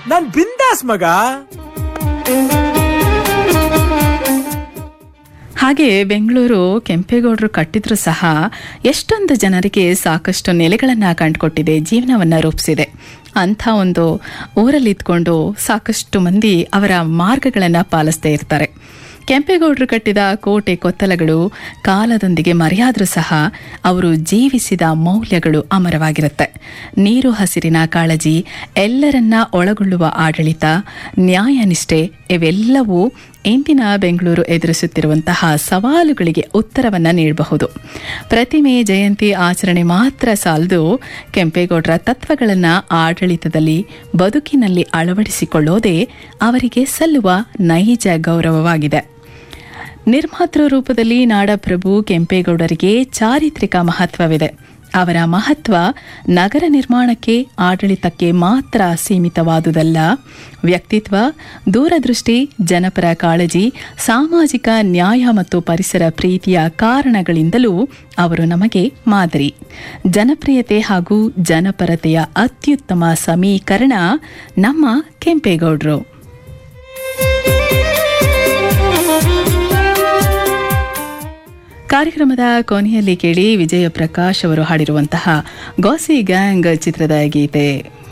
ನಾನ್ ಬಿಂದಾಸ್ ಮಗ ಹಾಗೆ ಬೆಂಗಳೂರು ಕೆಂಪೇಗೌಡರು ಕಟ್ಟಿದ್ರು ಸಹ ಎಷ್ಟೊಂದು ಜನರಿಗೆ ಸಾಕಷ್ಟು ನೆಲೆಗಳನ್ನು ಕಂಡುಕೊಟ್ಟಿದೆ ಜೀವನವನ್ನು ರೂಪಿಸಿದೆ ಅಂಥ ಒಂದು ಊರಲ್ಲಿ ಇದ್ಕೊಂಡು ಸಾಕಷ್ಟು ಮಂದಿ ಅವರ ಮಾರ್ಗಗಳನ್ನು ಪಾಲಿಸ್ತಾ ಇರ್ತಾರೆ ಕೆಂಪೇಗೌಡರು ಕಟ್ಟಿದ ಕೋಟೆ ಕೊತ್ತಲಗಳು ಕಾಲದೊಂದಿಗೆ ಮರೆಯಾದರೂ ಸಹ ಅವರು ಜೀವಿಸಿದ ಮೌಲ್ಯಗಳು ಅಮರವಾಗಿರುತ್ತೆ ನೀರು ಹಸಿರಿನ ಕಾಳಜಿ ಎಲ್ಲರನ್ನ ಒಳಗೊಳ್ಳುವ ಆಡಳಿತ ನ್ಯಾಯನಿಷ್ಠೆ ಇವೆಲ್ಲವೂ ಇಂದಿನ ಬೆಂಗಳೂರು ಎದುರಿಸುತ್ತಿರುವಂತಹ ಸವಾಲುಗಳಿಗೆ ಉತ್ತರವನ್ನು ನೀಡಬಹುದು ಪ್ರತಿಮೆ ಜಯಂತಿ ಆಚರಣೆ ಮಾತ್ರ ಸಾಲದು ಕೆಂಪೇಗೌಡರ ತತ್ವಗಳನ್ನು ಆಡಳಿತದಲ್ಲಿ ಬದುಕಿನಲ್ಲಿ ಅಳವಡಿಸಿಕೊಳ್ಳೋದೇ ಅವರಿಗೆ ಸಲ್ಲುವ ನೈಜ ಗೌರವವಾಗಿದೆ ನಿರ್ಮಾತೃ ರೂಪದಲ್ಲಿ ನಾಡಪ್ರಭು ಕೆಂಪೇಗೌಡರಿಗೆ ಚಾರಿತ್ರಿಕ ಮಹತ್ವವಿದೆ ಅವರ ಮಹತ್ವ ನಗರ ನಿರ್ಮಾಣಕ್ಕೆ ಆಡಳಿತಕ್ಕೆ ಮಾತ್ರ ಸೀಮಿತವಾದುದಲ್ಲ ವ್ಯಕ್ತಿತ್ವ ದೂರದೃಷ್ಟಿ ಜನಪರ ಕಾಳಜಿ ಸಾಮಾಜಿಕ ನ್ಯಾಯ ಮತ್ತು ಪರಿಸರ ಪ್ರೀತಿಯ ಕಾರಣಗಳಿಂದಲೂ ಅವರು ನಮಗೆ ಮಾದರಿ ಜನಪ್ರಿಯತೆ ಹಾಗೂ ಜನಪರತೆಯ ಅತ್ಯುತ್ತಮ ಸಮೀಕರಣ ನಮ್ಮ ಕೆಂಪೇಗೌಡರು ಕಾರ್ಯಕ್ರಮದ ಕೊನೆಯಲ್ಲಿ ಕೇಳಿ ವಿಜಯ ಪ್ರಕಾಶ್ ಅವರು ಹಾಡಿರುವಂತಹ ಗಾಸಿ ಗ್ಯಾಂಗ್ ಚಿತ್ರದ ಗೀತೆ